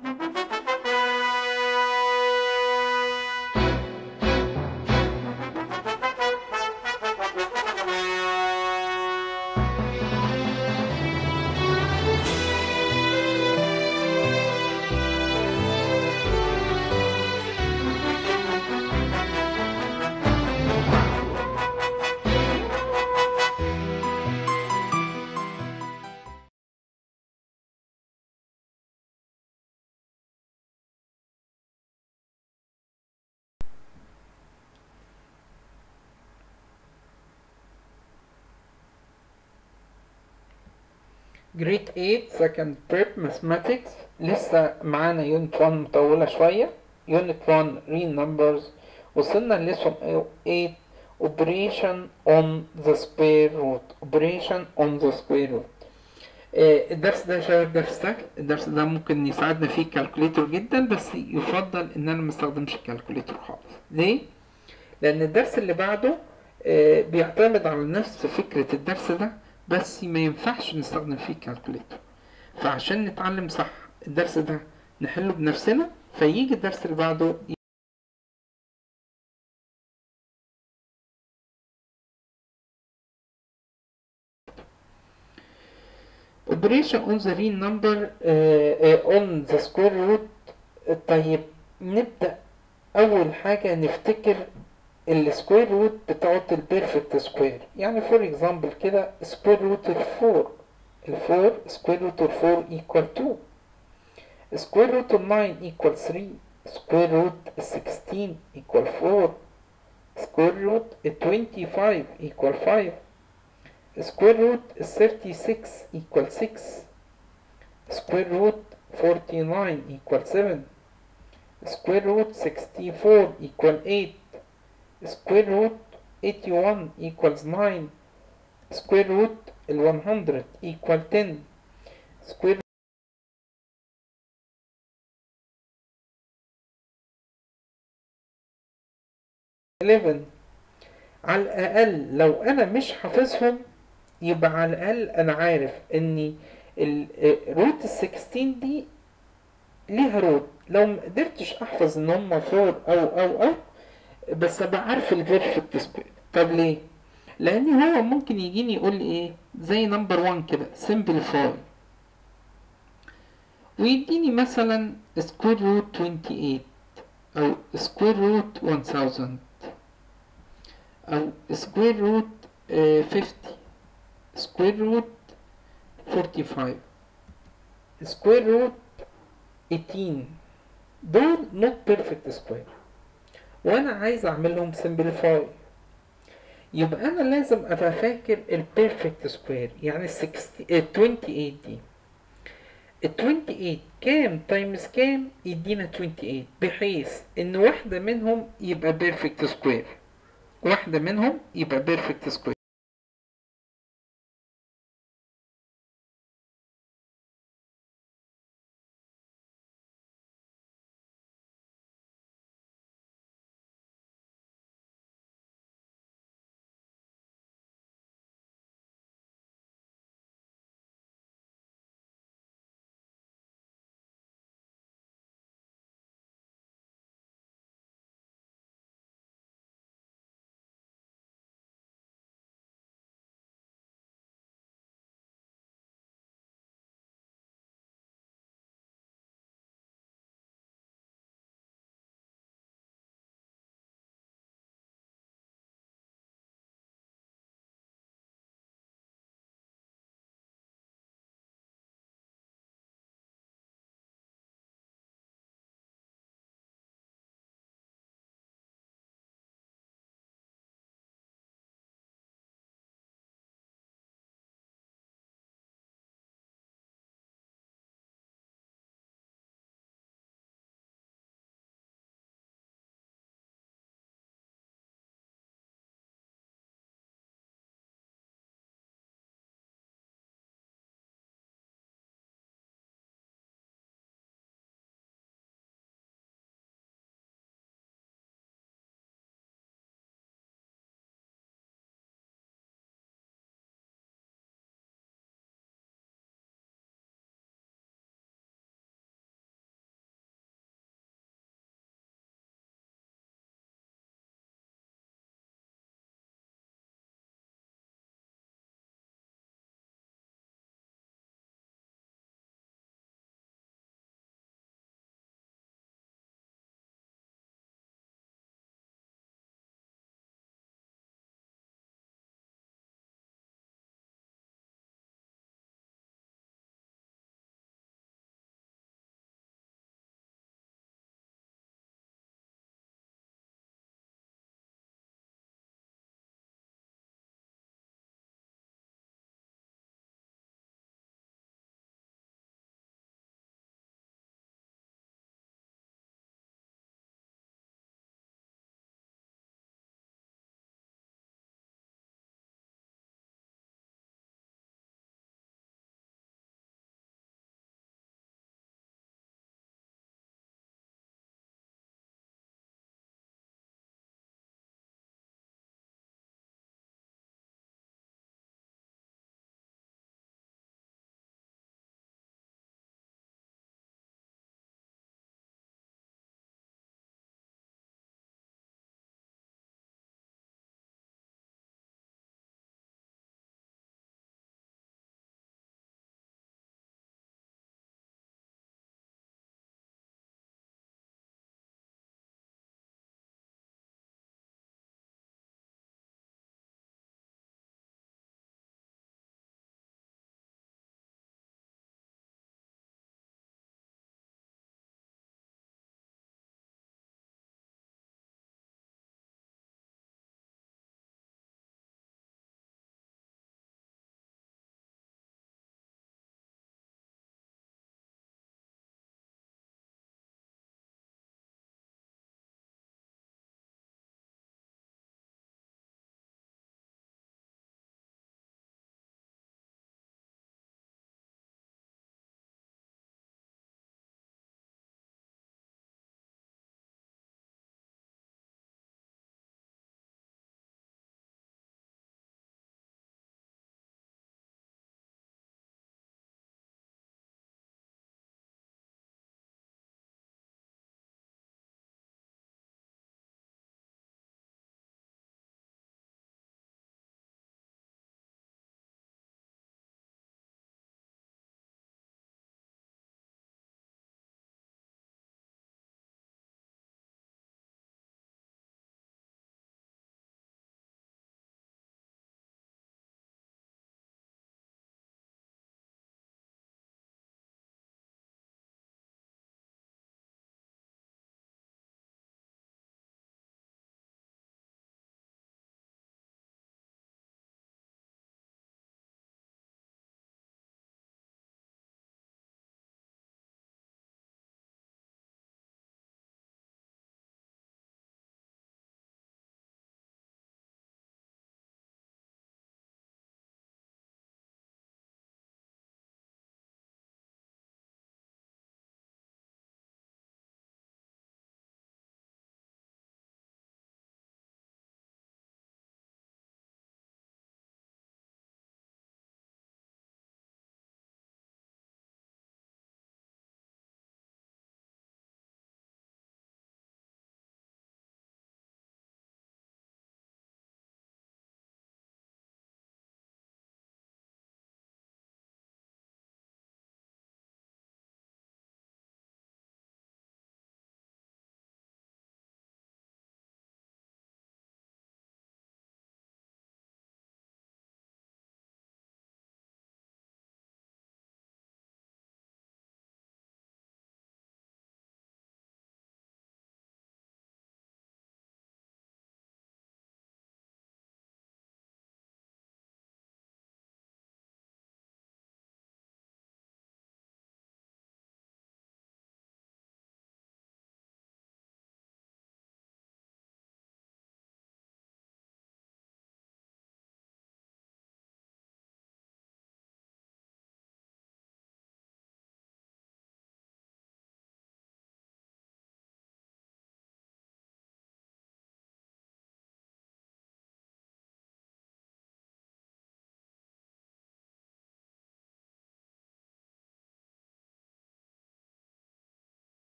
جريد 8 second prep mathematics لسه معانا يونت 1 مطولة شوية يونت 1 real numbers وصلنا لليسون 8 operation on the square root operation on the square root آه، الدرس ده يا شباب درس سهل الدرس ده ممكن يساعدنا فيه الكالكوليتور جدا بس يفضل ان انا ما استخدمش الكالكوليتور خالص ليه لان الدرس اللي بعده آه، بيعتمد على نفس فكرة الدرس ده بس ما ينفعش نستخدم فيه الكالكوليتور فعشان نتعلم صح الدرس ده نحله بنفسنا فيجي الدرس اللي بعده operation on the real number uh, uh, on the square root طيب نبدأ أول حاجة نفتكر السكوير روت بتاعت البيرفكت سكوير يعني فور اكزامبل كده سكوير روت الفور الفور سكوير روت الفور equal 2 سكوير روت الناين equal 3 سكوير روت السكستين equal 4 سكوير روت التوينتي equal 5 سكوير روت الثيرتي 36 equal 6 سكوير روت 49 equal 7 سكوير روت 64 equal 8 square root 81 equals 9 square root ال 100 equal 10 square eleven على الأقل لو أنا مش حافظهم يبقى على الأقل أنا عارف إن روت السكستين دي ليها روت لو مقدرتش أحفظ إن هما فور أو أو أو بس ابقى عارف البيرفكت سكوير طب ليه لان هو ممكن يجيني يقول لي ايه زي نمبر 1 كده simplify ويديني مثلا سكوير روت 28 او سكوير روت 1000 او سكوير روت 50 سكوير روت 45 سكوير روت 18 دول not perfect square وانا عايز اعملهم سمبليفاي يبقى انا لازم ابقى فاكر البيرفكت سكوير يعني ال 28 دي ال 28 كام تايمز كام يدينا 28 بحيث ان واحده منهم يبقى بيرفكت سكوير واحده منهم يبقى بيرفكت سكوير